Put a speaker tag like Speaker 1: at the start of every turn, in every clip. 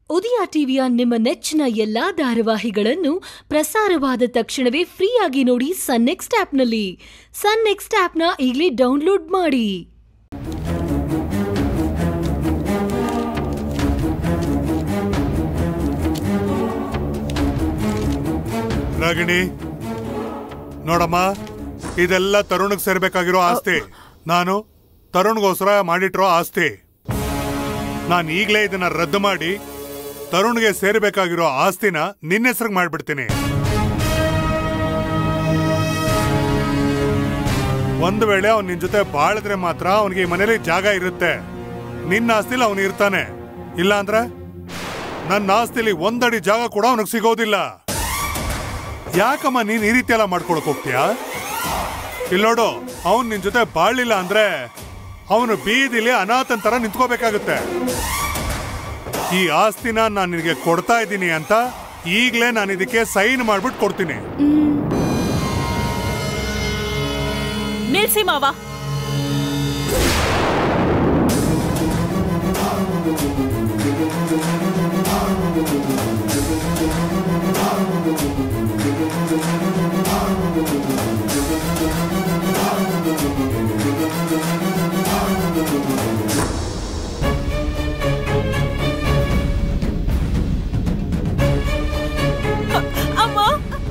Speaker 1: ಉದಯ ಟಿವಿಯ ನಿಮ್ಮ ನೆಚ್ಚಿನ ಎಲ್ಲಾ ಧಾರಾವಾಹಿಗಳನ್ನು ಪ್ರಸಾರವಾದ ತಕ್ಷಣವೇ ಫ್ರೀಯಾಗಿ ನೋಡಿ ಸನ್ ನೆಕ್ಸ್ಟ್ ಆಪ್ನಲ್ಲಿ ಸನ್ ನೆಕ್ಸ್ಟ್ ಆಪ್ನ ಈಗಲೇ ಡೌನ್ಲೋಡ್ ಮಾಡಿ
Speaker 2: ರಾಗಿಣಿ ನೋಡಮ್ಮ ಇದೆಲ್ಲ ತರುಣ್ಗೆ ಸೇರ್ಬೇಕಾಗಿರೋ ಆಸ್ತಿ ನಾನು ತರುಣ್ಗೋಸ್ಕರ ಮಾಡಿಟ್ಟಿರೋ ಆಸ್ತಿ ನಾನು ಈಗಲೇ ಇದನ್ನ ರದ್ದು ಮಾಡಿ ತರುಣ್ಗೆ ಸೇರ್ಬೇಕಾಗಿರೋ ಆಸ್ತಿನ ನಿನ್ನ ಹೆಸರಿಗೆ ಮಾಡ್ಬಿಡ್ತೀನಿ ಒಂದು ವೇಳೆ ಅವ್ನು ನಿನ್ ಜೊತೆ ಬಾಳಿದ್ರೆ ಮಾತ್ರ ಅವನಿಗೆ ಈ ಮನೇಲಿ ಜಾಗ ಇರುತ್ತೆ ನಿನ್ನ ಆಸ್ತಿಲಿ ಅವನು ಇರ್ತಾನೆ ಇಲ್ಲ ಅಂದ್ರೆ ನನ್ನ ಆಸ್ತಿಲಿ ಒಂದಡಿ ಜಾಗ ಕೂಡ ಅವನಿಗೆ ಸಿಗೋದಿಲ್ಲ ಯಾಕಮ್ಮ ನೀನ್ ಈ ರೀತಿ ಎಲ್ಲ ಮಾಡ್ಕೊಳಕ್ ಹೋಗ್ತೀಯಾ ಇಲ್ಲೋಡು ಅವನ್ ನಿನ್ ಜೊತೆ ಬಾಳ್ಲಿಲ್ಲ ಅಂದ್ರೆ ಅವನು ಬೀದಿಲಿ ಅನಾಥನ್ ತರ ನಿಂತ್ಕೋಬೇಕಾಗುತ್ತೆ ಈ ಆಸ್ತಿನ ನಾನು ನಿನಗೆ ಕೊಡ್ತಾ ಇದ್ದೀನಿ ಅಂತ ಈಗಲೇ ನಾನು ಇದಕ್ಕೆ ಸೈನ್ ಮಾಡ್ಬಿಟ್ಟು ಕೊಡ್ತೀನಿ
Speaker 3: ನಿಲ್ಸಿ ಮಾವ ಅಮ್ಮ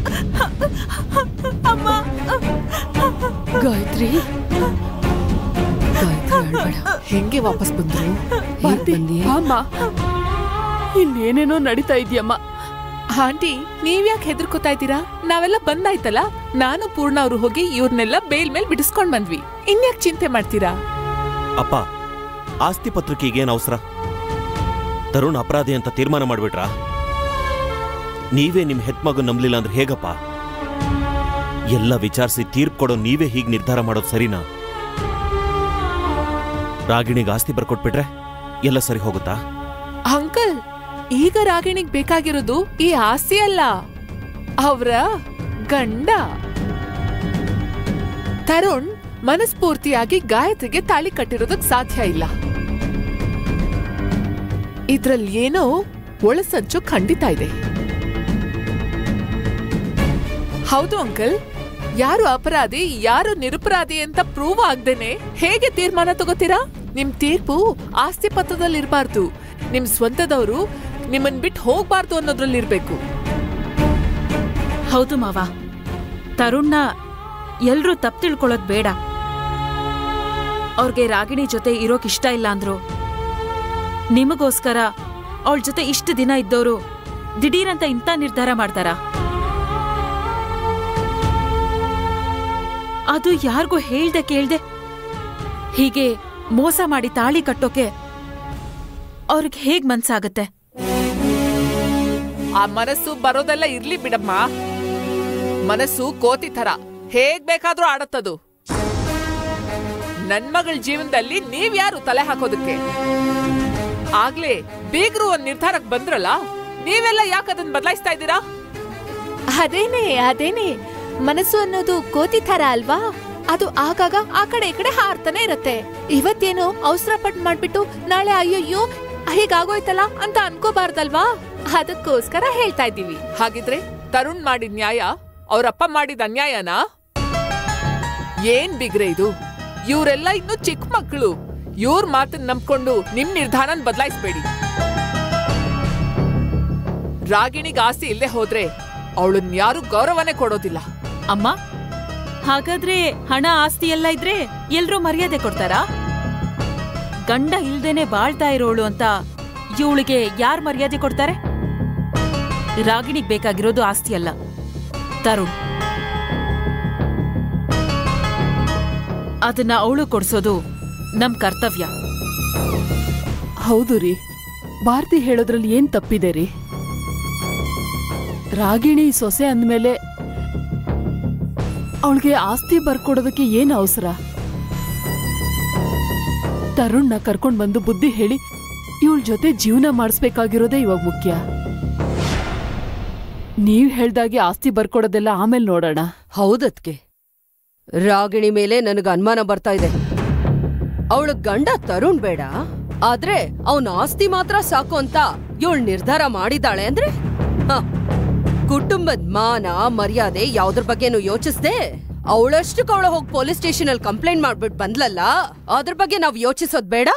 Speaker 3: ಅಮ್ಮ
Speaker 4: ಗಾಯತ್ರಿ ಗಾಯತ್ರಿ ಅಳ್ಬೇಡ ಹೆಂಗೆ ವಾಪಸ್ ಬಂದ್ರು ಹೇಗ್ ಬಂದಿ
Speaker 5: ಅಮ್ಮ ಇನ್ನೇನೇನೋ ನಡೀತಾ ಇದೆಯಮ್ಮ ಆಂಟಿ ನೀವ್ಯಾಕೆ ಹೆದರ್ಕೋತಾ ಇದ್ದೀರಾ ನಾವೆಲ್ಲ ಬಂದಾಯ್ತಲ್ಲ ನಾನು ಪೂರ್ಣ ಅವ್ರು ಹೋಗಿ ಇವ್ರನ್ನೆಲ್ಲ ಬೇಲ್ ಮೇಲ್ ಬಿಡಿಸ್ಕೊಂಡ್ ಬಂದ್ವಿ ಇನ್ಯಾಕ್ ಚಿಂತೆ ಮಾಡ್ತೀರಾ
Speaker 6: ಅಪ್ಪ ಆಸ್ತಿ ಪತ್ರಕ್ಕೆ ಏನ್ ಅವಸರ ತರುಣ್ ಅಪರಾಧಿ ಅಂತ ತೀರ್ಮಾನ ಮಾಡ್ಬಿಟ್ರಾ ನೀವೇ ನಿಮ್ ಹೆತ್ಮಗು ನಂಬ್ಲಿಲ್ಲ ಅಂದ್ರೆ ಹೇಗಪ್ಪ ಎಲ್ಲ ವಿಚಾರಿಸಿ ತೀರ್ಪು ಕೊಡೋ ನೀವೇ ಹೀಗ್ ನಿರ್ಧಾರ ಮಾಡೋದು ಸರಿನಾ ರಾಗಿಣಿಗೆ ಆಸ್ತಿ ಬರ್ಕೊಟ್ಬಿಟ್ರೆ ಎಲ್ಲ ಸರಿ ಹೋಗುತ್ತಾ
Speaker 5: ಅಂಕಲ್ ಈಗ ರಾಗಿಣಿಗ್ ಬೇಕಾಗಿರೋದು ಈ ಆಸ್ತಿ ಅಲ್ಲ ಅವ್ರ ಗಂಡ ತರುಣ್ ಮನಸ್ಫೂರ್ತಿಯಾಗಿ ಗಾಯತ್ರಿಗೆ ತಾಳಿ ಕಟ್ಟಿರೋದಕ್ ಸಾಧ್ಯ ಇಲ್ಲ ಇದ್ರಲ್ಲಿ ಏನೋ ಒಳಸಂಚು ಖಂಡಿತ ಇದೆ ಹೌದು ಅಂಕಲ್ ಯಾರು ಅಪರಾಧಿ ಯಾರು ನಿರಪರಾಧಿ ಅಂತ ಪ್ರೂವ್ ಆಗ್ದೇನೆ ಹೇಗೆ ತೀರ್ಮಾನ ತಗೋತೀರಾ ನಿಮ್ ತೀರ್ಪು ಆಸ್ತಿ ಪತ್ರದಲ್ಲಿ ಇರಬಾರ್ದು ನಿಮ್ ಸ್ವಂತದವರು ನಿಮ್ಮನ್ ಬಿಟ್ಟು ಹೋಗ್ಬಾರ್ದು ಅನ್ನೋದ್ರಲ್ಲಿ ಇರ್ಬೇಕು
Speaker 3: ಹೌದು ಮಾವ ತರುಣ್ನ ಎಲ್ರೂ ತಪ್ಪು ತಿಳ್ಕೊಳ್ಳೋದ್ ಬೇಡ ಅವ್ರಿಗೆ ರಾಗಿಣಿ ಜೊತೆ ಇರೋಕ್ ಇಷ್ಟ ಇಲ್ಲ ಅಂದ್ರು ನಿಮಗೋಸ್ಕರ ಅವಳ ಜೊತೆ ಇಷ್ಟು ದಿನ ಇದ್ದವರು ದಿಢೀರಂತ ಇಂಥ ನಿರ್ಧಾರ ಮಾಡ್ತಾರ ಅದು ಯಾರಿಗೂ ಹೇಳ್ದೆ ಕೇಳ್ದೆ ಹೀಗೆ ಮೋಸ ಮಾಡಿ ತಾಳಿ ಕಟ್ಟೋಕೆ ಅವ್ರಿಗೆ ಹೇಗ್ ಮನ್ಸಾಗತ್ತೆ
Speaker 5: ಆ ಮನಸ್ಸು ಬರೋದೆಲ್ಲ ಇರ್ಲಿ ಬಿಡಮ್ಮ ಮನಸ್ಸು ಕೋತಿ ತರ ಹೇಗ್ ಬೇಕಾದ್ರೂ ಆಡತ್ತದು ನನ್ ಮಗಳ ಜೀವನದಲ್ಲಿ ನೀವ್ ಯಾರು ತಲೆ ಹಾಕೋದಕ್ಕೆ ಆಗ್ಲೇ ಬೀಗ್ರು ಒಂದ್ ನಿರ್ಧಾರಕ್ ಬಂದ್ರಲ್ಲ ನೀವೆಲ್ಲ ಯಾಕೆ ಅದನ್ನ ಬದಲಾಯಿಸ್ತಾ ಇದ್ದೀರಾ
Speaker 7: ಅದೇನೆ ಅದೇನೆ ಮನಸ್ಸು ಅನ್ನೋದು ಕೋತಿ ಥರ ಅಲ್ವಾ ಅದು ಆಗಾಗ ಆ ಕಡೆ ಈ ಕಡೆ ಹಾರ್ತಾನೆ ಇರತ್ತೆ ಇವತ್ತೇನು ಅವಸರ ಪಟ್ ಮಾಡ್ಬಿಟ್ಟು ನಾಳೆ ಅಯ್ಯಯ್ಯೋ ಹೀಗಾಗೋಯ್ತಲ್ಲ ಅಂತ ಅನ್ಕೋಬಾರ್ದಲ್ವಾ ಅದಕ್ಕೋಸ್ಕರ ಹೇಳ್ತಾ ಇದ್ದೀವಿ
Speaker 5: ಹಾಗಿದ್ರೆ ತರುಣ್ ಮಾಡಿದ ನ್ಯಾಯ ಅವ್ರಪ್ಪ ಮಾಡಿದ ಅನ್ಯಾಯನಾ ಏನ್ ಬಿಗ್ರೆ ಇದು ಇವರೆಲ್ಲ ಇನ್ನು ಚಿಕ್ಕ ಮಕ್ಕಳು ಇವ್ರ ಮಾತನ್ನ ನಂಬ್ಕೊಂಡು ನಿಮ್ ನಿರ್ಧಾರನ ಬದಲಾಯಿಸ್ಬೇಡಿ ರಾಗಿಣಿಗ್ ಆಸೆ ಇಲ್ಲದೆ ಹೋದ್ರೆ ಅವಳನ್ ಯಾರು ಗೌರವನೇ ಕೊಡೋದಿಲ್ಲ
Speaker 3: ಅಮ್ಮ ಹಾಗಾದ್ರೆ ಹಣ ಆಸ್ತಿ ಎಲ್ಲ ಇದ್ರೆ ಎಲ್ರೂ ಮರ್ಯಾದೆ ಕೊಡ್ತಾರಾ ಗಂಡ ಇಲ್ದೇನೆ ಬಾಳ್ತಾ ಇರೋಳು ಅಂತ ಇವಳಿಗೆ ಯಾರ್ ಮರ್ಯಾದೆ ಕೊಡ್ತಾರೆ ರಾಗಿಣಿಗ್ ಬೇಕಾಗಿರೋದು ಆಸ್ತಿ ಅಲ್ಲ ತರುಣ್ ಅದನ್ನ ಅವಳು ಕೊಡ್ಸೋದು ನಮ್ ಕರ್ತವ್ಯ
Speaker 8: ಹೌದು ರೀ ಭಾರತಿ ಹೇಳೋದ್ರಲ್ಲಿ ಏನ್ ತಪ್ಪಿದೆ ರೀ ರಾಗಿಣಿ ಸೊಸೆ ಅಂದ್ಮೇಲೆ ಅವಳಿಗೆ ಆಸ್ತಿ ಬರ್ಕೊಡೋದಕ್ಕೆ ಏನ್ ಅವಸರ ತರುಣ್ನ ಕರ್ಕೊಂಡ್ ಬಂದು ಬುದ್ಧಿ ಹೇಳಿ ಇವಳ ಜೊತೆ ಜೀವನ ಮಾಡಿಸ್ಬೇಕಾಗಿರೋದೇ ಇವಾಗ ಮುಖ್ಯ ನೀವ್ ಹೇಳ್ದಾಗೆ ಆಸ್ತಿ ಬರ್ಕೊಡೋದೆಲ್ಲ ಆಮೇಲೆ ನೋಡೋಣ
Speaker 4: ಹೌದದ್ಕೆ ರಾಗಿಣಿ ಮೇಲೆ ನನಗೆ ಅನುಮಾನ ಬರ್ತಾ ಇದೆ ಅವಳ ಗಂಡ ತರುಣ್ ಬೇಡ ಆದ್ರೆ ಅವನ ಆಸ್ತಿ ಮಾತ್ರ ಸಾಕು ಅಂತ ಇವಳು ನಿರ್ಧಾರ ಮಾಡಿದಾಳೆ ಅಂದ್ರೆ ಹ, ಕುಟುಂಬದ ಮಾನ ಮರ್ಯಾದೆ ಯಾವ್ದ್ರ ಬಗ್ಗೆನೂ ಯೋಚಿಸ್ದೆ ಅವಳಷ್ಟಕ್ಕೆ ಅವಳ ಹೋಗಿ ಪೊಲೀಸ್ ಸ್ಟೇಷನ್ ಅಲ್ಲಿ ಕಂಪ್ಲೇಂಟ್ ಮಾಡ್ಬಿಟ್ಟು ಬಂದ್ಲಲ್ಲ ಅದ್ರ ಬಗ್ಗೆ ನಾವ್ ಯೋಚಿಸೋದ್ ಬೇಡ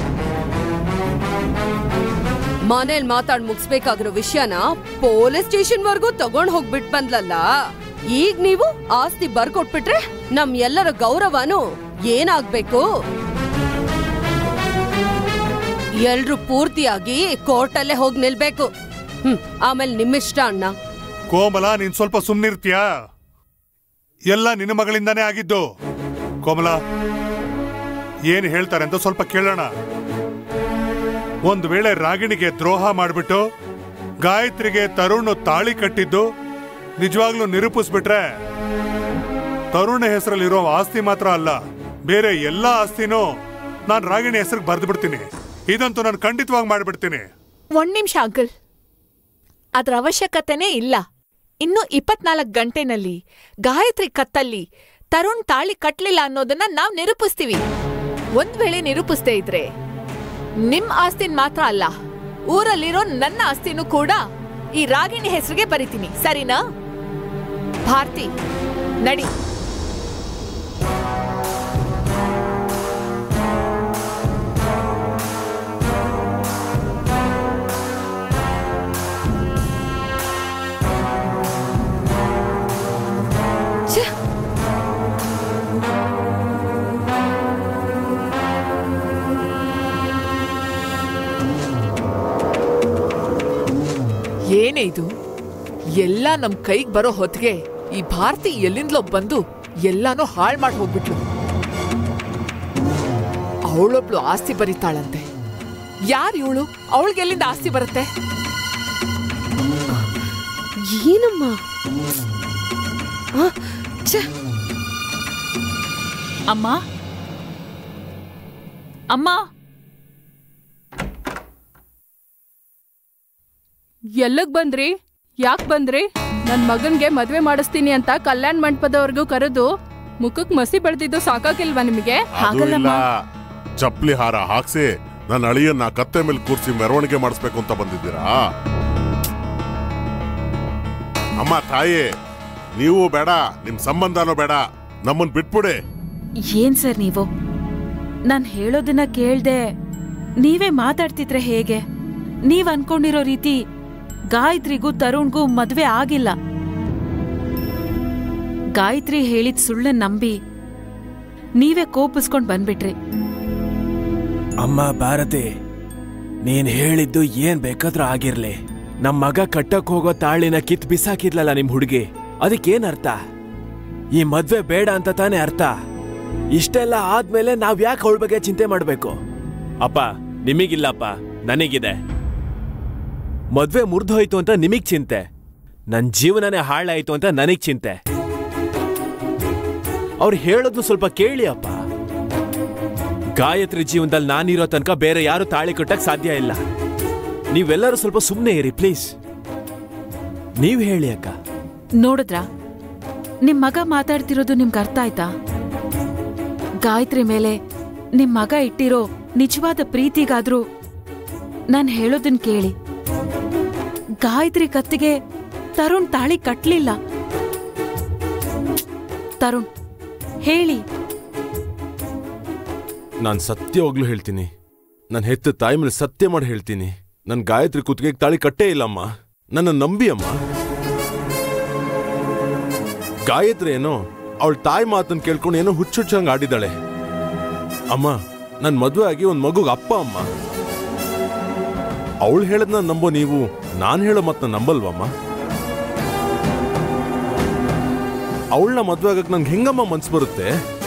Speaker 4: ಮನೇಲಿ ಮಾತಾಡ್ ಮುಗಿಸ್ಬೇಕಾಗಿರೋ ವಿಷಯನ ಪೊಲೀಸ್ ಸ್ಟೇಷನ್ ವರ್ಗೂ ತಗೊಂಡ್ ಹೋಗ್ಬಿಟ್ ಬಂದ್ಲಲ್ಲ ಈಗ ನೀವು ಆಸ್ತಿ ಬರ್ಕೊಟ್ಬಿಟ್ರೆ ನಮ್ ಎಲ್ಲರ ಗೌರವನು ಏನಾಗ್ಬೇಕು ಎಲ್ರು ಪೂರ್ತಿಯಾಗಿ ಕೋರ್ಟಲ್ಲೇ ಹೋಗಿ ನಿಲ್ಬೇಕು ಹ್ಮ್ ಆಮೇಲೆ ನಿಮ್ಮಿಷ್ಟ ಅಣ್ಣ
Speaker 2: ಕೋಮಲ ನೀನ್ ಸ್ವಲ್ಪ ಸುಮ್ನಿರ್ತೀಯಾ ಎಲ್ಲ ನಿನ್ನ ಮಗಳಿಂದಾನೇ ಆಗಿದ್ದು ಕೋಮಲ ಏನ್ ಹೇಳ್ತಾರೆ ಅಂತ ಸ್ವಲ್ಪ ಕೇಳೋಣ ಒಂದ್ ವೇಳೆ ರಾಗಿಣಿಗೆ ದ್ರೋಹ ಮಾಡ್ಬಿಟ್ಟು ಗಾಯತ್ರಿಗೆ ತರುಣ್ ತಾಳಿ ಕಟ್ಟಿದ್ದು ನಿಜವಾಗ್ಲೂ ನಿರೂಪಿಸ್ಬಿಟ್ರೆ ತರುಣ ಹೆಸರಲ್ಲಿರೋ ಆಸ್ತಿ ಮಾತ್ರ ಅಲ್ಲ ಬೇರೆ ಎಲ್ಲಾ ಆಸ್ತಿನೂ ನಾನ್ ರಾಗಿಣಿ ಹೆಸರಿಗೆ ಬರ್ದು ಬಿಡ್ತೀನಿ ಇದಂತೂ ನಾನು ಖಂಡಿತವಾಗಿ ಮಾಡ್ಬಿಡ್ತೀನಿ
Speaker 7: ಒಂದ್ ನಿಮಿಷ ಅಂಕಲ್ ಅದ್ರ ಅವಶ್ಯಕತೆನೇ ಇಲ್ಲ ಇನ್ನು ಇಪ್ಪತ್ನಾಲ್ಕು ಗಂಟೆನಲ್ಲಿ ಗಾಯತ್ರಿ ಕತ್ತಲ್ಲಿ ತರುಣ್ ತಾಳಿ ಕಟ್ಲಿಲ್ಲ ಅನ್ನೋದನ್ನ ನಾವ್ ನಿರೂಪಿಸ್ತೀವಿ ಒಂದ್ ವೇಳೆ ನಿರೂಪಿಸ್ದೇ ಇದ್ರೆ ನಿಮ್ ಆಸ್ತಿನ್ ಮಾತ್ರ ಅಲ್ಲ ಊರಲ್ಲಿರೋ ನನ್ನ ಆಸ್ತಿನೂ ಕೂಡ ಈ ರಾಗಿಣಿ ಹೆಸರಿಗೆ ಬರಿತೀನಿ ಸರಿನಾ ಭಾರತಿ ನಡಿ
Speaker 4: ಛೆ!
Speaker 5: ಏನೇ ಇದು ಎಲ್ಲ ನಮ್ ಕೈಗ್ ಬರೋ ಹೊತ್ತಿಗೆ ಈ ಭಾರತಿ ಎಲ್ಲಿಂದಲೋ ಬಂದು ಎಲ್ಲಾನು ಹಾಳ್ ಮಾಡಿ ಹೋಗ್ಬಿಟ್ಲು ಅವಳೊಬ್ಳು ಆಸ್ತಿ ಬರೀತಾಳಂತೆ ಯಾರು ಇವಳು ಅವಳಿಗೆಲ್ಲಿಂದ ಆಸ್ತಿ ಬರುತ್ತೆ
Speaker 4: ಏನಮ್ಮ ಆ, ಛೆ!
Speaker 3: ಅಮ್ಮ ಅಮ್ಮ
Speaker 8: ಎಲ್ಲಿಗ್ ಬಂದ್ರಿ ಯಾಕ್ ಬಂದ್ರಿ ನನ್ ಮಗನ್ಗೆ ಮದ್ವೆ ಮಾಡಿಸ್ತೀನಿ ಅಂತ ಕಲ್ಯಾಣ ಮಂಟಪದವರೆಗೂ ಕರೆದು ಮುಖಕ್ ಮಸಿ ಬೆಳೆದಿದ್ದು ಸಾಕಾಗಿಲ್ವಾ ನಿಮಗೆ
Speaker 9: ಅದು
Speaker 3: ಹಾಗಲ್ಲಮ್ಮ.
Speaker 9: ಇಲ್ಲ ಚಪ್ಲಿ ಹಾರ ಹಾಕ್ಸಿ ನನ್ನ ಅಳಿಯನ್ನ ಕತ್ತೆ ಮೇಲೆ ಕೂರ್ಸಿ ಮೆರವಣಿಗೆ ಮಾಡಿಸ್ಬೇಕು ಅಂತ ಬಂದಿದ್ದೀರಾ ಅಮ್ಮ ತಾಯಿ ನೀವು ಬೇಡ ನಿಮ್ ಸಂಬಂಧನೂ ಬೇಡ ನಮ್ಮನ್ ಬಿಟ್ಬಿಡಿ
Speaker 3: ಏನ್ ಸರ್ ನೀವು ನಾನ್ ಹೇಳೋದನ್ನ ಕೇಳ್ದೆ ನೀವೇ ಮಾತಾಡ್ತಿದ್ರೆ ಹೇಗೆ ನೀವ್ ಅನ್ಕೊಂಡಿರೋ ರೀತಿ ಗಾಯತ್ರಿಗೂ ತರುಣ್ಗೂ ಮದ್ವೆ ಆಗಿಲ್ಲ ಗಾಯತ್ರಿ ಹೇಳಿದ್ ಸುಳ್ಳನ್ ನಂಬಿ ನೀವೇ ಕೋಪಿಸ್ಕೊಂಡ್ ಬಂದ್ಬಿಟ್ರಿ
Speaker 10: ಅಮ್ಮ ಭಾರತಿ ನೀನ್ ಹೇಳಿದ್ದು ಏನ್ ಬೇಕಾದ್ರೂ ಆಗಿರ್ಲಿ ನಮ್ ಮಗ ಕಟ್ಟಕ್ ಹೋಗೋ ತಾಳಿನ ಕಿತ್ ಬಿಸಾಕಿದ್ಲಲ್ಲ ನಿಮ್ ಹುಡುಗಿ ಅದಕ್ಕೇನ್ ಅರ್ಥ ಈ ಮದ್ವೆ ಬೇಡ ಅಂತ ತಾನೇ ಅರ್ಥ ಇಷ್ಟೆಲ್ಲ ಆದ್ಮೇಲೆ ನಾವ್ ಯಾಕೆ ಅವಳ ಬಗ್ಗೆ ಚಿಂತೆ ಮಾಡ್ಬೇಕು ಅಪ್ಪ ನಿಮಗಿಲ್ಲಪ್ಪ ನನಗಿದೆ ಮದ್ವೆ ಮುರಿದೋಯ್ತು ಅಂತ ನಿಮಗ್ ಚಿಂತೆ ನನ್ ಜೀವನನೇ ಹಾಳಾಯ್ತು ಅಂತ ನನಗ್ ಚಿಂತೆ ಅವ್ರು ಹೇಳೋದು ಸ್ವಲ್ಪ ಕೇಳಿ ಅಪ್ಪ ಗಾಯತ್ರಿ ಜೀವನದಲ್ಲಿ ನಾನಿರೋ ತನಕ ಬೇರೆ ಯಾರು ತಾಳಿ ಕಟ್ಟಕ್ ಸಾಧ್ಯ ಇಲ್ಲ ನೀವೆಲ್ಲರೂ ಸ್ವಲ್ಪ ಸುಮ್ಮನೆ ಇರಿ ಪ್ಲೀಸ್ ನೀವ್ ಹೇಳಿ ಅಕ್ಕ
Speaker 3: ನೋಡಿದ್ರ ನಿಮ್ ಮಗ ಮಾತಾಡ್ತಿರೋದು ನಿಮ್ಗೆ ಅರ್ಥ ಆಯ್ತಾ ಗಾಯತ್ರಿ ಮೇಲೆ ನಿಮ್ ಮಗ ಇಟ್ಟಿರೋ ನಿಜವಾದ ಪ್ರೀತಿಗಾದ್ರೂ ನಾನ್ ಹೇಳೋದನ್ ಕೇಳಿ ಗಾಯತ್ರಿ ಕತ್ತಿಗೆ ತರುಣ್ ತಾಳಿ ಕಟ್ಲಿಲ್ಲ ತರುಣ್ ಹೇಳಿ
Speaker 9: ನಾನ್ ಸತ್ಯವಾಗ್ಲೂ ಹೇಳ್ತೀನಿ ನನ್ನ ಹೆತ್ತ ತಾಯಿ ಮೇಲೆ ಸತ್ಯ ಮಾಡಿ ಹೇಳ್ತೀನಿ ನನ್ ಗಾಯತ್ರಿ ಕುತ್ತಿಗೆ ತಾಳಿ ಕಟ್ಟೇ ಇಲ್ಲಮ್ಮ ನನ್ನ ನಂಬಿ ಅಮ್ಮ ಗಾಯತ್ರಿ ಏನೋ ಅವಳ ತಾಯಿ ಮಾತನ್ನ ಕೇಳ್ಕೊಂಡು ಏನೋ ಹುಚ್ಚುಚ್ಚಂಗ್ ಆಡಿದಾಳೆ ಅಮ್ಮ ನನ್ ಮದುವೆ ಆಗಿ ಒಂದ್ ಮಗುಗ್ ಅಪ್ಪ ಅಮ್ಮ ಅವಳು ಹೇಳದ್ನ ನಂಬೋ ನೀವು ನಾನ್ ಹೇಳೋ ಮತ್ನ ನಂಬಲ್ವಮ್ಮ ಅವಳನ್ನ ಮದ್ವೆ ಆಗಕ್ ನಂಗೆ ಹೆಂಗಮ್ಮ ಮನ್ಸು ಬರುತ್ತೆ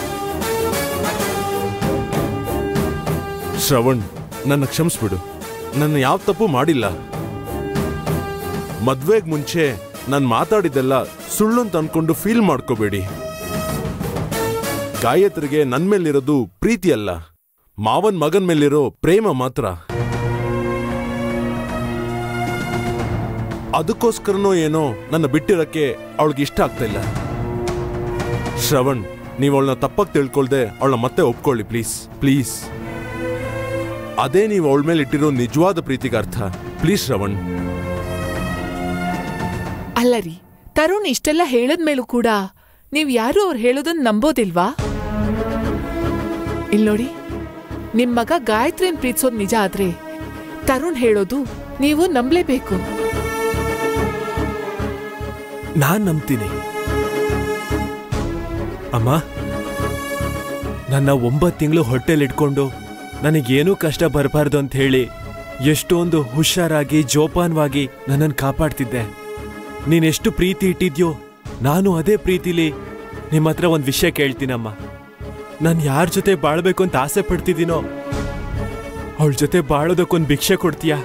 Speaker 9: ಶ್ರವಣ್ ನನ್ನ ಕ್ಷಮಿಸ್ಬಿಡು ನನ್ನ ಯಾವ ತಪ್ಪು ಮಾಡಿಲ್ಲ ಮದ್ವೆಗ್ ಮುಂಚೆ ನಾನು ಮಾತಾಡಿದ್ದೆಲ್ಲ ಸುಳ್ಳು ಅಂತ ಅನ್ಕೊಂಡು ಫೀಲ್ ಮಾಡ್ಕೋಬೇಡಿ ಗಾಯತ್ರಿಗೆ ನನ್ ಮೇಲಿರೋದು ಪ್ರೀತಿ ಅಲ್ಲ ಮಾವನ್ ಮಗನ್ ಮೇಲಿರೋ ಪ್ರೇಮ ಮಾತ್ರ ಅದಕ್ಕೋಸ್ಕರನೋ ಏನೋ ನನ್ನ ಬಿಟ್ಟಿರಕ್ಕೆ ಅವಳಿಗೆ ಇಷ್ಟ ಆಗ್ತಾ ಇಲ್ಲ ಶ್ರವಣ್ ನೀವು ಅವಳನ್ನ ತಪ್ಪಾಗಿ ತಿಳ್ಕೊಳ್ದೆ ಅವಳನ್ನ ಮತ್ತೆ ಒಪ್ಕೊಳ್ಳಿ ಪ್ಲೀಸ್ ಪ್ಲೀಸ್ ಅದೇ ನೀವು ಅವಳ ಮೇಲೆ ಇಟ್ಟಿರೋ ನಿಜವಾದ ಪ್ರೀತಿಗೆ ಅರ್ಥ ಪ್ಲೀಸ್ ಶ್ರವಣ್
Speaker 5: ಅಲ್ಲ ರೀ ತರುಣ್ ಇಷ್ಟೆಲ್ಲ ಹೇಳದ್ಮೇಲೂ ಕೂಡ ನೀವ್ ಯಾರು ಅವ್ರು ಹೇಳೋದನ್ನ ನಂಬೋದಿಲ್ವಾ ಇಲ್ ನೋಡಿ ನಿಮ್ ಮಗ ಗಾಯತ್ರಿನ್ ಪ್ರೀತಿಸೋದ್ ನಿಜ ಆದ್ರೆ ತರುಣ್ ಹೇಳೋದು ನೀವು ನಂಬ್ಲೇಬೇಕು
Speaker 10: ನಾನ್ ನಂಬ್ತೀನಿ ಅಮ್ಮ ನನ್ನ ಒಂಬತ್ತು ತಿಂಗಳು ಹೊಟ್ಟೆಲಿ ಇಟ್ಕೊಂಡು ನನಗೇನೂ ಕಷ್ಟ ಬರಬಾರ್ದು ಅಂತ ಹೇಳಿ ಎಷ್ಟೊಂದು ಹುಷಾರಾಗಿ ಜೋಪಾನವಾಗಿ ನನ್ನನ್ನು ಕಾಪಾಡ್ತಿದ್ದೆ ನೀನೆಷ್ಟು ಪ್ರೀತಿ ಇಟ್ಟಿದ್ಯೋ ನಾನು ಅದೇ ಪ್ರೀತಿಲಿ ನಿಮ್ಮ ಹತ್ರ ಒಂದು ವಿಷಯ ಕೇಳ್ತೀನಮ್ಮ ನಾನು ಯಾರ ಜೊತೆ ಬಾಳ್ಬೇಕು ಅಂತ ಆಸೆ ಪಡ್ತಿದ್ದೀನೋ ಅವಳ ಜೊತೆ ಬಾಳೋದಕ್ಕೊಂದು ಭಿಕ್ಷೆ ಕೊಡ್ತೀಯಾ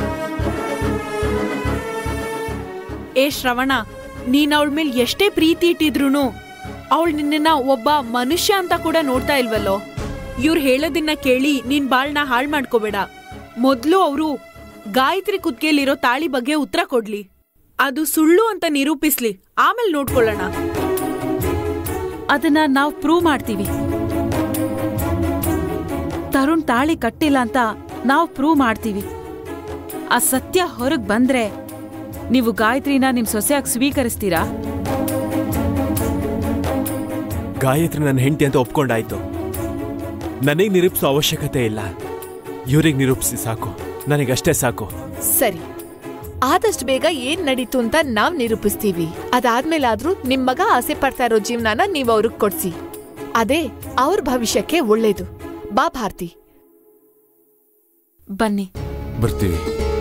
Speaker 3: ಏ ಶ್ರವಣ ನೀನ್ ಅವಳ ಮೇಲೆ ಎಷ್ಟೇ ಪ್ರೀತಿ ಇಟ್ಟಿದ್ರುನು ಅವಳು ನಿನ್ನ ಒಬ್ಬ ಮನುಷ್ಯ ಅಂತ ಕೂಡ ನೋಡ್ತಾ ಇಲ್ವಲ್ಲೋ ಇವ್ರು ಹೇಳೋದನ್ನ ಕೇಳಿ ನೀನ್ ಬಾಳ್ನ ಹಾಳ್ ಮಾಡ್ಕೋಬೇಡ ಮೊದ್ಲು ಅವರು ಗಾಯತ್ರಿ ಕುತ್ಕೆಯಲ್ಲಿರೋ ತಾಳಿ ಬಗ್ಗೆ ಉತ್ತರ ಕೊಡ್ಲಿ ಅದು ಸುಳ್ಳು ಅಂತ ನಿರೂಪಿಸ್ಲಿ ಆಮೇಲೆ ನೋಡ್ಕೊಳ್ಳೋಣ ಅದನ್ನ ನಾವು ಪ್ರೂವ್ ಮಾಡ್ತೀವಿ ತರುಣ್ ತಾಳಿ ಕಟ್ಟಿಲ್ಲ ಅಂತ ನಾವು ಪ್ರೂವ್ ಮಾಡ್ತೀವಿ ಆ ಸತ್ಯ ಹೊರಗ್ ಬಂದ್ರೆ ನೀವು ಗಾಯತ್ರಿನ ನಿಮ್ ಸೊಸೆಯಾಗಿ ಸ್ವೀಕರಿಸ್ತೀರಾ
Speaker 10: ಗಾಯತ್ರಿ ನನ್ನ ಹೆಂಡತಿ ಅಂತ ಒಪ್ಕೊಂಡಾಯ್ತು ನನಗೆ ನಿರೂಪಿಸೋ ಅವಶ್ಯಕತೆ ಇಲ್ಲ ಇವ್ರಿಗೆ ನಿರೂಪಿಸಿ ಸಾಕು ನನಗಷ್ಟೇ ಸಾಕು
Speaker 5: ಸರಿ ಆದಷ್ಟು ಬೇಗ ಏನ್ ನಡೀತು ಅಂತ ನಾವ್ ನಿರೂಪಿಸ್ತೀವಿ ಅದಾದ್ಮೇಲಾದ್ರೂ ನಿಮ್ ಮಗ ಆಸೆ ಪಡ್ತಾ ಇರೋ ಜೀವನನ ನೀವ್ ಅವ್ರಿಗೆ ಕೊಡ್ಸಿ ಅದೇ ಅವ್ರ ಭವಿಷ್ಯಕ್ಕೆ ಒಳ್ಳೇದು ಬಾ ಭಾರತಿ
Speaker 3: ಬನ್ನಿ
Speaker 9: ಬರ್ತೀವಿ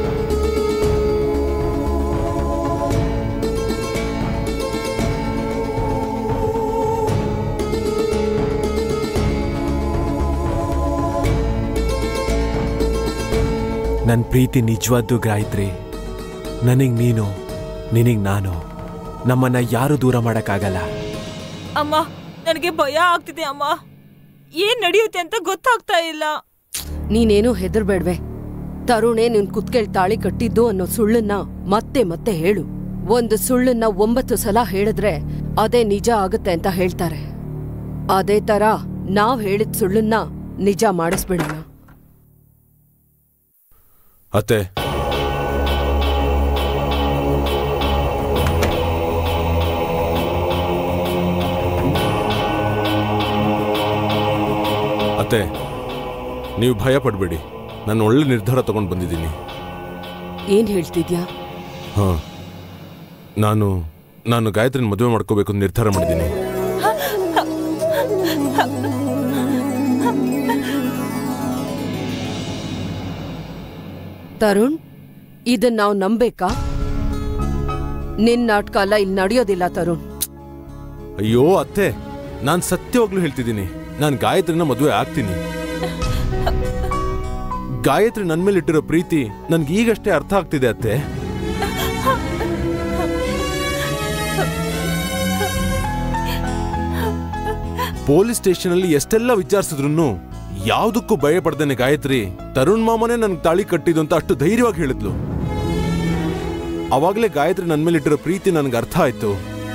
Speaker 10: ನನ್ನ ಪ್ರೀತಿ ನಿಜವಾದ್ದು ಗಾಯತ್ರಿ ನನಗ್ ನೀನು ನಿನಗ್ ನಾನು ನಮ್ಮನ್ನ ಯಾರು ದೂರ ಮಾಡಕ್ಕಾಗಲ್ಲ
Speaker 3: ಅಮ್ಮ ನನಗೆ ಭಯ ಆಗ್ತಿದೆ ಅಮ್ಮ ಏನ್ ನಡೆಯುತ್ತೆ ಅಂತ ಗೊತ್ತಾಗ್ತಾ ಇಲ್ಲ
Speaker 4: ನೀನೇನು ಹೆದರ್ಬೇಡ್ವೆ ತರುಣೇ ನಿನ್ ಕುತ್ಕೆಳ್ ತಾಳಿ ಕಟ್ಟಿದ್ದು ಅನ್ನೋ ಸುಳ್ಳನ್ನ ಮತ್ತೆ ಮತ್ತೆ ಹೇಳು ಒಂದು ಸುಳ್ಳನ್ನ ಒಂಬತ್ತು ಸಲ ಹೇಳಿದ್ರೆ ಅದೇ ನಿಜ ಆಗುತ್ತೆ ಅಂತ ಹೇಳ್ತಾರೆ ಅದೇ ತರ ನಾವ್ ಹೇಳಿದ ಸುಳ್ಳನ್ನ ನಿಜ ಮಾಡಿಸ್ಬಿಡೋಣ
Speaker 9: ಅತ್ತೆ ಅತ್ತೆ ನೀವು ಭಯ ಪಡಬೇಡಿ ನಾನು ಒಳ್ಳೆ ನಿರ್ಧಾರ ತಗೊಂಡು ಬಂದಿದ್ದೀನಿ
Speaker 4: ಏನ್ ಹೇಳ್ತಿದ್ಯಾ
Speaker 9: ಹಾ ನಾನು ನಾನು ಗಾಯತ್ರಿನ ಮದುವೆ ಮಾಡ್ಕೋಬೇಕು ಅಂತ ನಿರ್ಧಾರ ಮಾಡಿದ್ದೀನಿ
Speaker 4: ತರುಣ್ ಇದನ್ ನಾವ್ ನಂಬೇಕಾ ನಿನ್ ನಾಟಕ ಎಲ್ಲ ಇಲ್ಲಿ ನಡೆಯೋದಿಲ್ಲ ತರುಣ್
Speaker 9: ಅಯ್ಯೋ ಅತ್ತೆ ನಾನು ಸತ್ಯವಾಗ್ಲೂ ಹೇಳ್ತಿದ್ದೀನಿ ನಾನು ಗಾಯತ್ರಿನ ಮದುವೆ ಆಗ್ತೀನಿ ಗಾಯತ್ರಿ ನನ್ನ ಮೇಲೆ ಇಟ್ಟಿರೋ ಪ್ರೀತಿ ನನ್ಗೆ ಈಗಷ್ಟೇ ಅರ್ಥ ಆಗ್ತಿದೆ ಅತ್ತೆ ಪೊಲೀಸ್ ಸ್ಟೇಷನ್ ಅಲ್ಲಿ ಎಷ್ಟೆಲ್ಲ ವಿಚಾರಿಸಿದ್ರು ಯಾವುದಕ್ಕೂ ಭಯ ಪಡ್ದೇನೆ ಗಾಯತ್ರಿ ತರುಣ್ ಮಾಮನೇ ನನ್ಗೆ ತಾಳಿ ಕಟ್ಟಿದ್ದು ಅಂತ ಅಷ್ಟು ಧೈರ್ಯವಾಗಿ ಹೇಳಿದ್ಲು ಅವಾಗಲೇ ಗಾಯತ್ರಿ ನನ್ನ ಮೇಲೆ ಇಟ್ಟಿರೋ ಪ್ರೀತಿ ನನ್ಗೆ ಅರ್ಥ ಆಯ್ತು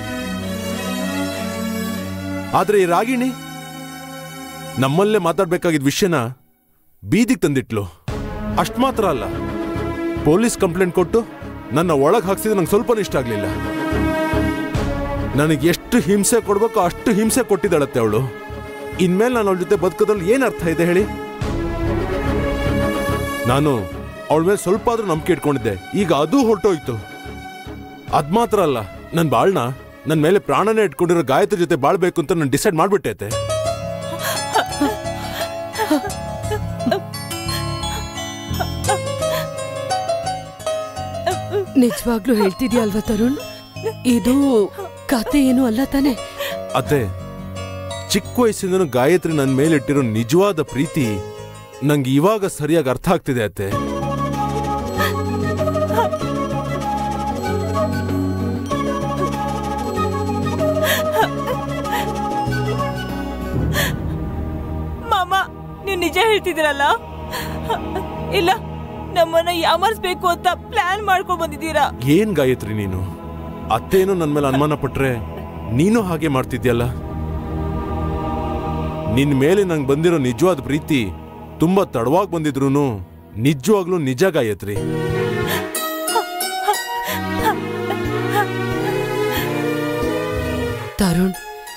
Speaker 9: ಆದ್ರೆ ಈ ರಾಗಿಣಿ ನಮ್ಮಲ್ಲೇ ಮಾತಾಡ್ಬೇಕಾಗಿದ್ದ ವಿಷಯನ ಬೀದಿಗೆ ತಂದಿಟ್ಲು ಅಷ್ಟ್ ಮಾತ್ರ ಅಲ್ಲ ಪೊಲೀಸ್ ಕಂಪ್ಲೇಂಟ್ ಕೊಟ್ಟು ನನ್ನ ಒಳಗ್ ಹಾಕ್ಸಿದ್ರೆ ನಂಗೆ ಸ್ವಲ್ಪ ಇಷ್ಟ ಆಗ್ಲಿಲ್ಲ ನನಗೆ ಎಷ್ಟು ಹಿಂಸೆ ಕೊಡ್ಬೇಕೋ ಅಷ್ಟು ಹಿಂಸೆ ಕೊಟ್ಟಿದ್ದಾಳತ್ತೆ ಅವಳು ಇನ್ಮೇಲೆ ನಾನು ಅವಳ ಜೊತೆ ಬದುಕೋದ್ರಲ್ಲಿ ಏನ್ ಅರ್ಥ ಇದೆ ಹೇಳಿ ನಾನು ಅವಳ ಮೇಲೆ ಸ್ವಲ್ಪ ಆದ್ರೂ ನಂಬಿಕೆ ಇಟ್ಕೊಂಡಿದ್ದೆ ಈಗ ಅದು ಹೊರಟೋಯ್ತು ಅದ್ ಮಾತ್ರ ಅಲ್ಲ ನನ್ ಬಾಳ್ನ ನನ್ ಮೇಲೆ ಪ್ರಾಣನೇ ಇಟ್ಕೊಂಡಿರೋ ಗಾಯತ್ರಿ ಜೊತೆ ಬಾಳ್ಬೇಕು ಅಂತ ನಾನು ಡಿಸೈಡ್ ಮಾಡ್ಬಿಟ್ಟೈತೆ
Speaker 4: ನಿಜವಾಗ್ಲೂ ಹೇಳ್ತಿದ್ಯಾ ಅಲ್ವಾ ತರುಣ್ ಇದು ಕತೆ ಏನು ಅಲ್ಲ ತಾನೆ
Speaker 9: ಅತ್ತೆ ಚಿಕ್ಕ ವಯಸ್ಸಿಂದನೂ ಗಾಯತ್ರಿ ನನ್ನ ಮೇಲಿಟ್ಟಿರೋ ನಿಜವಾದ ಪ್ರೀತಿ ನಂಗೆ ಇವಾಗ ಸರಿಯಾಗಿ ಅರ್ಥ ಆಗ್ತಿದೆ ಅತ್ತೆ
Speaker 3: ಮಾಮ ನೀವು ನಿಜ ಹೇಳ್ತಿದ್ದೀರಲ್ಲ ಇಲ್ಲ ನಮ್ಮನ್ನ ಯಾಮರ್ಸ್ಬೇಕು ಅಂತ ಪ್ಲಾನ್ ಮಾಡ್ಕೊಂಡ್ ಬಂದಿದ್ದೀರಾ
Speaker 9: ಏನ್ ಗಾಯತ್ರಿ ನೀನು ಅತ್ತೇನು ನನ್ನ ಮೇಲೆ ಅನುಮಾನ ಪಟ್ರೆ ನೀನು ಹಾಗೆ ಮಾಡ್ತಿದ್ಯಲ್ಲ ನಿನ್ ಮೇಲೆ ನಂಗೆ ಬಂದಿರೋ ನಿಜವಾದ ಪ್ರೀತಿ ತುಂಬಾ ತಡವಾಗಿ ಬಂದಿದ್ರು ನಿಜವಾಗ್ಲೂ ನಿಜ ಗಾಯತ್ರಿ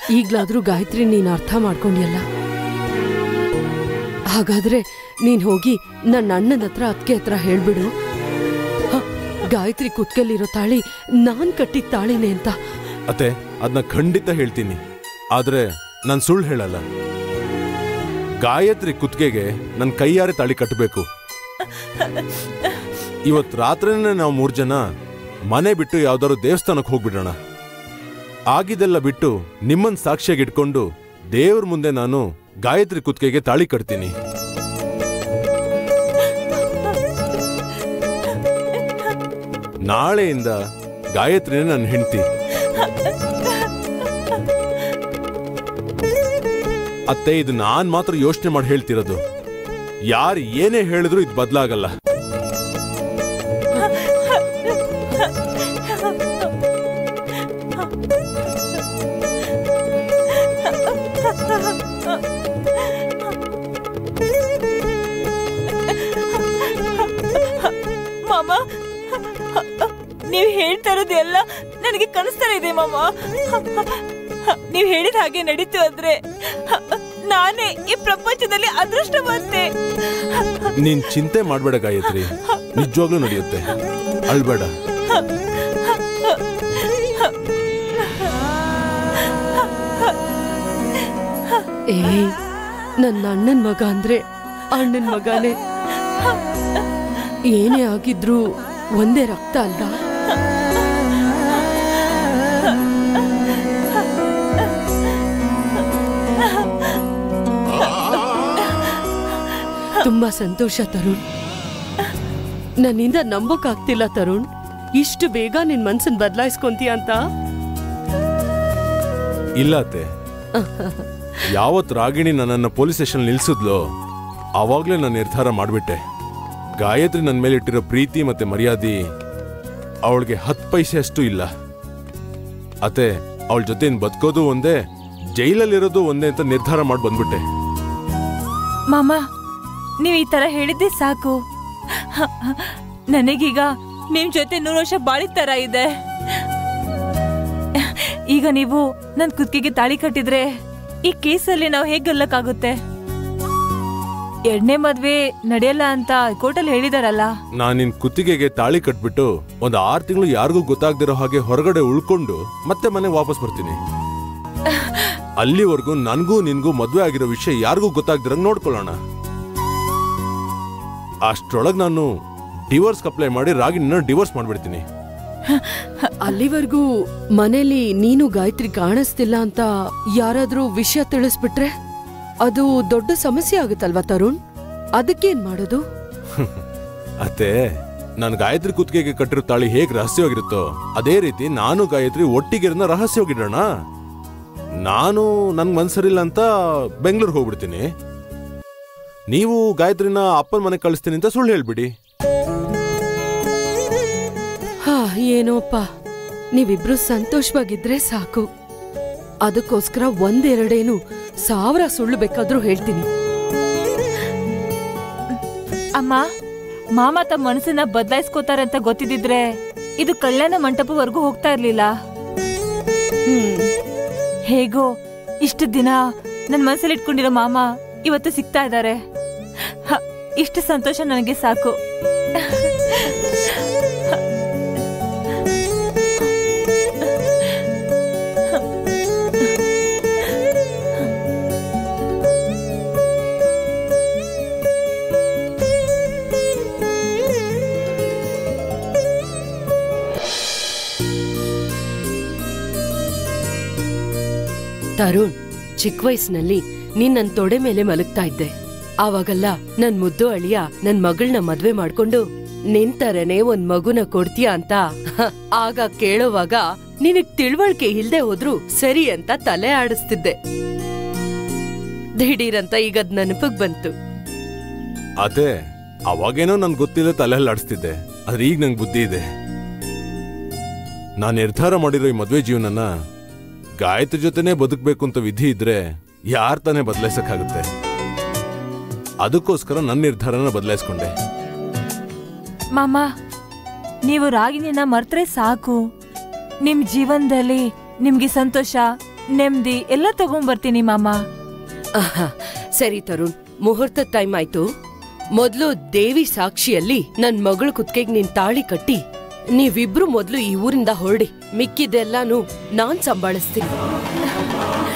Speaker 4: ಈಗ್ಲಾದ್ರೂ ಗಾಯತ್ರಿ ನೀನ್ ಅರ್ಥ ಮಾಡ್ಕೊಂಡಿಯಲ್ಲ ಹಾಗಾದ್ರೆ ನೀನ್ ಹೋಗಿ ನನ್ನ ಅಣ್ಣನ ಹತ್ರ ಅದ್ಕೆ ಹತ್ರ ಹೇಳ್ಬಿಡು ಹ, ಗಾಯತ್ರಿ ಕುತ್ಕಲ್ಲಿರೋ ತಾಳಿ ನಾನ್ ಕಟ್ಟಿದ ತಾಳಿನೇ ಅಂತ
Speaker 9: ಅತ್ತೆ ಅದನ್ನ ಖಂಡಿತ ಹೇಳ್ತೀನಿ ಆದ್ರೆ ನಾನು ಸುಳ್ಳು ಹೇಳಲ್ಲ ಗಾಯತ್ರಿ ಕುತ್ತಿಗೆಗೆ ನನ್ನ ಕೈಯಾರೆ ತಾಳಿ ಕಟ್ಟಬೇಕು ಇವತ್ ರಾತ್ರಿನೇ ನಾವು ಮೂರ್ ಜನ ಮನೆ ಬಿಟ್ಟು ಯಾವ್ದಾದ್ರು ದೇವಸ್ಥಾನಕ್ಕೆ ಹೋಗ್ಬಿಡೋಣ ಆಗಿದೆಲ್ಲ ಬಿಟ್ಟು ನಿಮ್ಮನ್ ಸಾಕ್ಷಿಯಾಗಿ ಇಟ್ಕೊಂಡು ದೇವ್ರ ಮುಂದೆ ನಾನು ಗಾಯತ್ರಿ ಕುತ್ತಿಗೆಗೆ ತಾಳಿ ಕಟ್ತೀನಿ ನಾಳೆಯಿಂದ ಗಾಯತ್ರಿನೇ ನನ್ನ ಹೆಂಡತಿ ಅತ್ತೆ ಇದು ನಾನ್ ಮಾತ್ರ ಯೋಚನೆ ಮಾಡಿ ಹೇಳ್ತಿರೋದು ಯಾರು ಏನೇ ಹೇಳಿದ್ರು ಇದು ಬದಲಾಗಲ್ಲ
Speaker 3: ಮಾಮ ನೀವ್ ಹೇಳ್ತಾ ಇರೋದೆಲ್ಲ ನನಗೆ ಕನಸ್ತಾ ಇದೆ ಮಾಮ ನೀವ್ ಹೇಳಿದ ಹಾಗೆ ನಡೀತು ಅಂದ್ರೆ ನಾನೇ ಈ ಪ್ರಪಂಚದಲ್ಲಿ ಅದೃಷ್ಟವಂತೆ
Speaker 9: ನೀನ್ ಚಿಂತೆ ಮಾಡ್ಬೇಡ ಗಾಯತ್ರಿ ನಿಜವಾಗ್ಲೂ ನಡೆಯುತ್ತೆ ಅಳ್ಬೇಡ
Speaker 4: ಏಯ್ ನನ್ನ ಅಣ್ಣನ್ ಮಗ ಅಂದ್ರೆ ಅಣ್ಣನ್ ಮಗನೇ ಏನೇ ಆಗಿದ್ರು ಒಂದೇ ರಕ್ತ ಅಲ್ಲ ತುಂಬಾ ಸಂತೋಷ ತರುಣ್ ನನ್ನಿಂದ ನಂಬೋಕಾಗ್ತಿಲ್ಲ ತರುಣ್ ಇಷ್ಟು ಬೇಗ ನಿನ್ ಮನ್ಸನ್ ಬದಲಾಯಿಸ್ಕೊಂತೀಯ ಅಂತ
Speaker 9: ಇಲ್ಲ ಅತ್ತೆ ಯಾವತ್ ರಾಗಿಣಿ ನನ್ನನ್ನು ಪೊಲೀಸ್ ಸ್ಟೇಷನ್ ನಿಲ್ಸಿದ್ಲೋ ಆವಾಗ್ಲೇ ನಾನು ನಿರ್ಧಾರ ಮಾಡ್ಬಿಟ್ಟೆ ಗಾಯತ್ರಿ ನನ್ನ ಮೇಲೆ ಇಟ್ಟಿರೋ ಪ್ರೀತಿ ಮತ್ತೆ ಮರ್ಯಾದೆ ಅವಳಿಗೆ ಹತ್ತು ಪೈಸೆ ಅಷ್ಟು ಇಲ್ಲ ಅತ್ತೆ ಅವಳ ಜೊತೆ ಇನ್ ಬದುಕೋದು ಒಂದೇ ಜೈಲಲ್ಲಿರೋದು ಒಂದೇ ಅಂತ ನಿರ್ಧಾರ ಮಾಡಿ ಬಂದ್ಬಿಟ್ಟೆ
Speaker 3: ಮಾಮ ನೀವ್ ಈ ತರ ಹೇಳಿದ್ದೆ ಸಾಕು ನನಗೀಗ ನಿಮ್ ಜೊತೆ ನೂರು ವರ್ಷ ಬಾಳಿದ ತರ ಇದೆ ಈಗ ನೀವು ನನ್ ಕುತ್ತಿಗೆಗೆ ತಾಳಿ ಕಟ್ಟಿದ್ರೆ ಈ ಕೇಸಲ್ಲಿ ನಾವು ಹೇಗ್ ಗೆಲ್ಲಕ್ಕಾಗುತ್ತೆ ಎರಡನೇ ಮದ್ವೆ ನಡೆಯಲ್ಲ ಅಂತ ಕೋರ್ಟಲ್ಲಿ ಹೇಳಿದಾರಲ್ಲ
Speaker 9: ನಾನ್ ನಿನ್ ಕುತ್ತಿಗೆಗೆ ತಾಳಿ ಕಟ್ಬಿಟ್ಟು ಒಂದ್ ಆರ್ ತಿಂಗಳು ಯಾರಿಗೂ ಗೊತ್ತಾಗ್ದಿರೋ ಹಾಗೆ ಹೊರಗಡೆ ಉಳ್ಕೊಂಡು ಮತ್ತೆ ಮನೆ ವಾಪಸ್ ಬರ್ತೀನಿ ಅಲ್ಲಿವರೆಗೂ ನನ್ಗೂ ನಿನ್ಗೂ ಮದ್ವೆ ಆಗಿರೋ ವಿಷಯ ಯಾರಿಗೂ ಗೊತ್ತಾಗ್ದಿರಂಗ್ ನೋಡ್ಕೊಳ್ಳೋಣ ಅಷ್ಟ್ರೊಳಗ್ ನಾನು ಡಿವೋರ್ಸ್ ಅಪ್ಲೈ ಮಾಡಿ ರಾಗಿನ ಡಿವೋರ್ಸ್ ಮಾಡ್ಬಿಡ್ತೀನಿ
Speaker 4: ಅಲ್ಲಿವರೆಗೂ ಮನೇಲಿ ನೀನು ಗಾಯತ್ರಿ ಕಾಣಿಸ್ತಿಲ್ಲ ಅಂತ ಯಾರಾದ್ರೂ ವಿಷಯ ತಿಳಿಸ್ಬಿಟ್ರೆ ಅದು ದೊಡ್ಡ ಸಮಸ್ಯೆ ಆಗುತ್ತಲ್ವಾ ತರುಣ್ ಅದಕ್ಕೇನ್ ಮಾಡೋದು
Speaker 9: ಅತ್ತೆ ನಾನು ಗಾಯತ್ರಿ ಕುತ್ತಿಗೆಗೆ ಕಟ್ಟಿರೋ ತಾಳಿ ಹೇಗ್ ರಹಸ್ಯವಾಗಿರುತ್ತೋ ಅದೇ ರೀತಿ ನಾನು ಗಾಯತ್ರಿ ಒಟ್ಟಿಗಿರನ್ನ ರಹಸ್ಯವಾಗಿಡೋಣ ನಾನು ನನ್ ಮನ್ಸರಿಲ್ಲ ಅಂತ ಬೆಂಗಳೂರು ಹೋಗ್ಬಿಡ್ತೀನಿ ನೀವು ಗಾಯತ್ರಿನ ಅಪ್ಪನ ಮನೆ ಕಳಿಸ್ತೀನಿ ಅಂತ ಸುಳ್ಳು ಹೇಳ್ಬಿಡಿ
Speaker 4: ಹಾ ಏನೋಪ್ಪ ನೀವಿಬ್ರು ಸಂತೋಷವಾಗಿದ್ರೆ ಸಾಕು ಅದಕ್ಕೋಸ್ಕರ ಒಂದೆರಡೇನು ಸಾವಿರ ಸುಳ್ಳು ಬೇಕಾದ್ರೂ ಹೇಳ್ತೀನಿ
Speaker 3: ಅಮ್ಮ ಮಾಮ ತಮ್ಮ ಮನಸ್ಸನ್ನ ಬದಲಾಯಿಸ್ಕೋತಾರೆ ಅಂತ ಗೊತ್ತಿದ್ದಿದ್ರೆ ಇದು ಕಲ್ಯಾಣ ಮಂಟಪವರೆಗೂ ಹೋಗ್ತಾ ಇರ್ಲಿಲ್ಲ
Speaker 4: ಹ್ಮ್
Speaker 3: ಹೇಗೋ ಇಷ್ಟು ದಿನ ನನ್ನ ಮನಸ್ಸಲ್ಲಿ ಇಟ್ಕೊಂಡಿರೋ ಮಾಮ ಇವತ್ತು ಸಿಗ್ತಾ ಇದ್ದಾರೆ ಹ, ಇಷ್ಟು ಸಂತೋಷ ನನಗೆ ಸಾಕು
Speaker 4: ತರುಣ್ ಚಿಕ್ಕ ವಯಸ್ಸಿನಲ್ಲಿ ನೀನ್ ನನ್ ತೊಡೆ ಮೇಲೆ ಮಲಗ್ತಾ ಇದ್ದೆ ಆವಾಗಲ್ಲ ನನ್ ಮುದ್ದು ಅಳಿಯ ನನ್ ಮಗಳನ್ನ ಮದ್ವೆ ಮಾಡ್ಕೊಂಡು ನಿಂತರನೆ ಒಂದ್ ಮಗುನ ಕೊಡ್ತೀಯ ಅಂತ ಹ, ಆಗ ಕೇಳೋವಾಗ ನಿನಗ್ ತಿಳುವಳಿಕೆ ಇಲ್ದೆ ಹೋದ್ರು ಸರಿ ಅಂತ ತಲೆ ಆಡಿಸ್ತಿದ್ದೆ ದಿಢೀರಂತ ಈಗ ಅದ್ ನೆನಪಗ್ ಬಂತು
Speaker 9: ಅದೇ ಅವಾಗೇನೋ ನನ್ ಗೊತ್ತಿಲ್ಲ ತಲೆಯಲ್ಲಿ ಆಡಿಸ್ತಿದ್ದೆ ಆದ್ರೆ ಈಗ ನಂಗೆ ಬುದ್ಧಿ ಇದೆ ನಾನ್ ನಿರ್ಧಾರ ಮಾಡಿರೋ ಈ ಮದ್ವೆ ಜೀವನನ ಗಾಯತ್ರಿ ಜೊತೆನೆ ಬದುಕ್ಬೇಕು ಅಂತ ವಿಧಿ ಇದ್ರೆ ಯಾರ್ ತಾನೇ ಬದಲಾಯಿಸಕ್ಕಾಗುತ್ತೆ ಅದಕ್ಕೋಸ್ಕರ ನನ್ನ ನಿರ್ಧಾರನ ಬದಲಾಯಿಸ್ಕೊಂಡೆ
Speaker 3: ಮಾಮ ನೀವು ರಾಗಿಣಿನ ಮರ್ತ್ರೆ ಸಾಕು ನಿಮ್ ಜೀವನದಲ್ಲಿ ನಿಮ್ಗೆ ಸಂತೋಷ ನೆಮ್ಮದಿ ಎಲ್ಲ ತಗೊಂಬರ್ತೀನಿ ಮಾಮ
Speaker 4: ಆಹಾ, ಸರಿ ತರುಣ್ ಮುಹೂರ್ತದ ಟೈಮ್ ಆಯ್ತು ಮೊದ್ಲು ದೇವಿ ಸಾಕ್ಷಿಯಲ್ಲಿ ನನ್ ಮಗಳ ಕುತ್ತಿಗೆಗ್ ನಿನ್ ತಾಳಿ ಕಟ್ಟಿ ನೀವಿಬ್ರು ಮೊದ್ಲು ಈ ಊರಿಂದ ಹೊರಡಿ ಮಿಕ್ಕಿದೆಲ್ಲಾನು ನಾನ್ ಸಂಭಾಳಿಸ್ತೀನಿ